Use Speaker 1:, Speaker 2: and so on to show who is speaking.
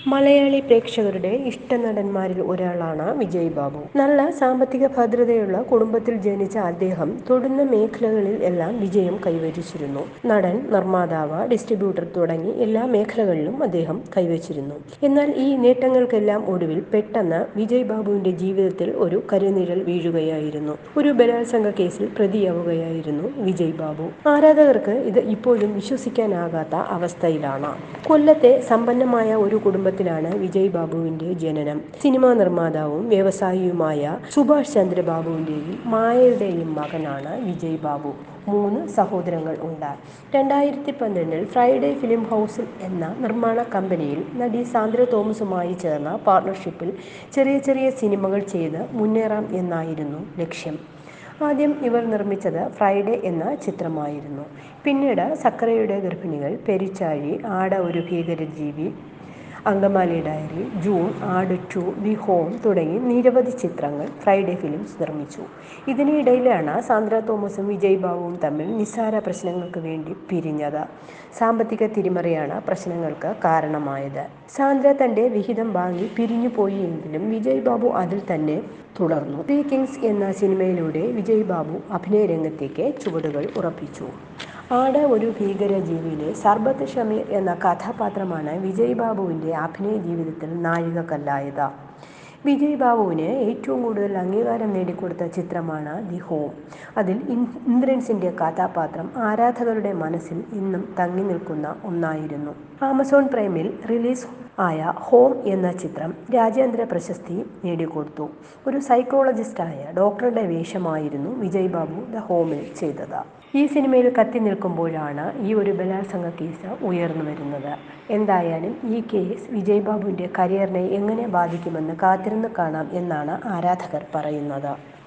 Speaker 1: മലയാളി പ്രേക്ഷകരുടെ ഇഷ്ടനടന്മാരിൽ ഒരാളാണ് വിജയ് ബാബു നല്ല സാമ്പത്തിക ഭദ്രതയുള്ള കുടുംബത്തിൽ ജനിച്ച അദ്ദേഹം തൊടുന്ന മേഖലകളിൽ എല്ലാം വിജയം കൈവരിച്ചിരുന്നു നടൻ നിർമ്മാതാവ് ഡിസ്ട്രിബ്യൂട്ടർ തുടങ്ങി എല്ലാ മേഖലകളിലും അദ്ദേഹം കൈവച്ചിരുന്നു എന്നാൽ ഈ നേട്ടങ്ങൾക്കെല്ലാം ഒടുവിൽ പെട്ടെന്ന് വിജയ് ബാബുവിന്റെ ജീവിതത്തിൽ ഒരു കരുനിഴൽ വീഴുകയായിരുന്നു ഒരു ബലാത്സംഗ കേസിൽ പ്രതിയാവുകയായിരുന്നു വിജയ് ബാബു ആരാധകർക്ക് ഇത് ഇപ്പോഴും വിശ്വസിക്കാനാകാത്ത അവസ്ഥയിലാണ് കൊല്ലത്തെ സമ്പന്നമായ ഒരു കുടുംബത്തിലാണ് വിജയ് ബാബുവിന്റെ ജനനം സിനിമാ നിർമ്മാതാവും വ്യവസായിയുമായ സുഭാഷ് ചന്ദ്രബാബുവിന്റെയും മായയുടെയും മകനാണ് വിജയ് ബാബു മൂന്ന് സഹോദരങ്ങൾ ഉണ്ട് രണ്ടായിരത്തി പന്ത്രണ്ടിൽ ഫ്രൈഡേ ഫിലിം ഹൗസ് എന്ന നിർമ്മാണ കമ്പനിയിൽ നടി സാന്ദ്ര തോമസുമായി ചേർന്ന പാർട്ണർഷിപ്പിൽ ചെറിയ ചെറിയ സിനിമകൾ ചെയ്ത് മുന്നേറാം എന്നായിരുന്നു ലക്ഷ്യം ആദ്യം ഇവർ നിർമ്മിച്ചത് ഫ്രൈഡേ എന്ന ചിത്രമായിരുന്നു പിന്നീട് സക്കറയുടെ ഗർഭിണികൾ പെരിച്ചാഴി ആട ഒരു ഭീകരജീവി അങ്കമാലി ഡയറി ജൂൺ ആട് ടു ദി ഹോം തുടങ്ങി നിരവധി ചിത്രങ്ങൾ ഫ്രൈഡേ ഫിലിംസ് നിർമ്മിച്ചു ഇതിനിടയിലാണ് സാന്ദ്ര തോമസും വിജയ് ബാബുവും തമ്മിൽ നിസ്സാര പ്രശ്നങ്ങൾക്ക് വേണ്ടി പിരിഞ്ഞത് സാമ്പത്തിക തിരിമറിയാണ് പ്രശ്നങ്ങൾക്ക് കാരണമായത് സാന്ദ്ര തന്റെ വിഹിതം വാങ്ങി പിരിഞ്ഞു പോയി എങ്കിലും വിജയ് ബാബു അതിൽ തന്നെ തുടർന്നു ത്രീ കിങ്സ് എന്ന സിനിമയിലൂടെ വിജയ് ബാബു അഭിനയ രംഗത്തേക്ക് ചുവടുകൾ ഉറപ്പിച്ചു ആട് ഒരു ഭീകരജീവിയിലെ സർബത്ത് ഷമീർ എന്ന കഥാപാത്രമാണ് വിജയ് ബാബുവിൻ്റെ അഭിനയ ജീവിതത്തിൽ നാഴികക്കല്ലായത് വിജയ് ബാബുവിന് ഏറ്റവും കൂടുതൽ അംഗീകാരം നേടിക്കൊടുത്ത ചിത്രമാണ് ദി ഹോം അതിൽ ഇന്ദ്രൻസിൻ്റെ കഥാപാത്രം ആരാധകരുടെ മനസ്സിൽ ഇന്നും തങ്ങി നിൽക്കുന്ന ഒന്നായിരുന്നു ആമസോൺ പ്രൈമിൽ റിലീസ് ആയ ഹോം എന്ന ചിത്രം രാജ്യാന്തര പ്രശസ്തി നേടിക്കൊടുത്തു ഒരു സൈക്കോളജിസ്റ്റായ ഡോക്ടറുടെ വേഷമായിരുന്നു വിജയ് ബാബു ദ ഹോമിൽ ചെയ്തത് ഈ സിനിമയിൽ കത്തി നിൽക്കുമ്പോഴാണ് ഈ ഒരു ബലാത്സംഗ കേസ് ഉയർന്നു വരുന്നത് എന്തായാലും ഈ കേസ് വിജയ് ബാബുവിൻ്റെ കരിയറിനെ എങ്ങനെ ബാധിക്കുമെന്ന് കാത്തിരുന്ന് കാണാം എന്നാണ് ആരാധകർ പറയുന്നത്